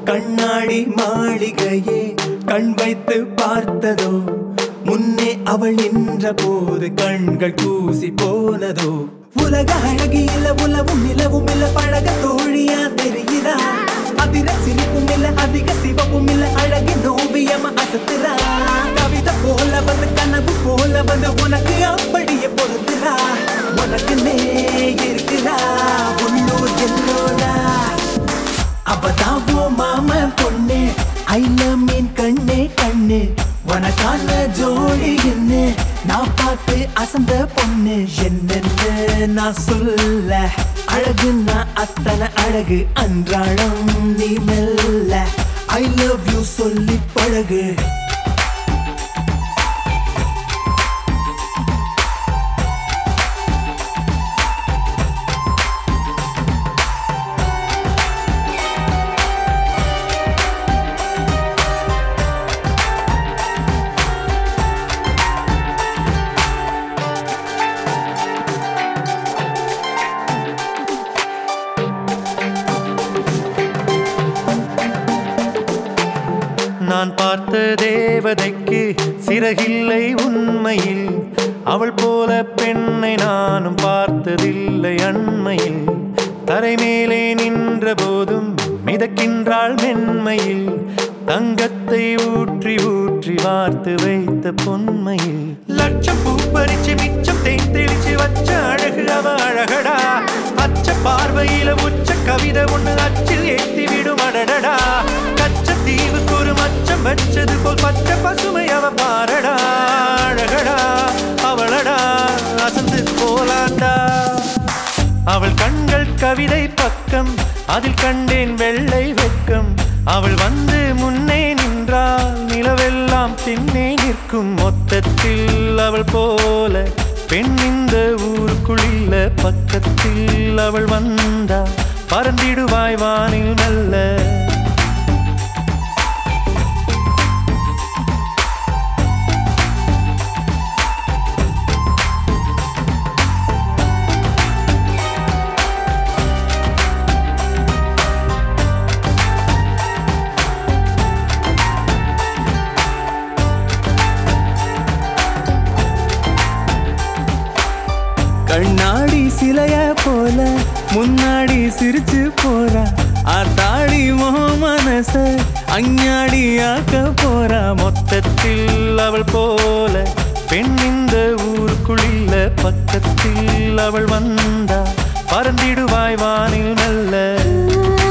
கண்ணாடி மாளிகையே கண் வைத்து பார்த்ததோ முன்னே அவள் நின்ற போது கண்கள் கூசி போனதோ உலக அழகியில உலவும் நிலவும் இல்ல பழக தோழியா தெரிகிறா அதிர சிரிப்பும் இல்ல அதிக சிவப்பும் இல்ல அழகின் ஓவியமா அசத்துறா கவிதை போல வந்து கனவு போல வந்து உனக்கு அப்படியே பொருந்துறா உனக்கு நே இருக்கிறா உள்ளூர் எல்லோரா அவதாவோ மாம பொண்ணு ஐல மீன் கண்ணே கண்ணு உனக்கான ஜோடி என்ன நான் பார்த்து அசந்த பொண்ணு என்னென்னு நான் சொல்ல அழகுன்னா அத்தனை அழகு அன்றாடம் நீ மெல்ல ஐ லவ் யூ சொல்லி பழகு நான் பார்த்த தேவதைக்கு சிறகில்லை உண்மையில் அவள் போல பெண்ணை நானும் பார்த்ததில்லை அண்மையில் தரை மேலே நின்ற போதும் மிதக்கின்றாள் மென்மையில் தங்கத்தை ஊற்றி ஊற்றி வார்த்து வைத்த பொன்மையில் லட்சம் பூ பறிச்சு மிச்சம் தேன் தெளிச்சு வச்ச அழகு அவ அழகடா அச்ச பார்வையில உச்ச கவிதை ஒண்ணு அச்சில் ஏத்தி விடும் அடடடா கச்ச தீவுக்கு ஒரு மச்சம் வச்சது போல் பச்சை பசுமை அவ பாரடா அழகடா அவளடா அசந்து போலாண்டா அவள் கண்கள் கவிதை பக்கம் அதில் கண்டேன் வெள்ளை வெட்கம் அவள் வந்து முன்னே நின்றால் நிலவெல்லாம் பின்னே நிற்கும் மொத்தத்தில் அவள் போல பெண் இந்த ஊருக்குள்ள பக்கத்தில் அவள் வந்தா பறந்திடுவாய் வானில் மெல்ல கண்ணாடி சிலைய போல முன்னாடி சிரிச்சு போறா ஆத்தாடி மோ மனச அஞ்ஞாடி ஆக்க போறா மொத்தத்தில் அவள் போல பெண் இந்த ஊருக்குள்ள பக்கத்தில் அவள் வந்தா பறந்திடுவாய் வானில் மெல்ல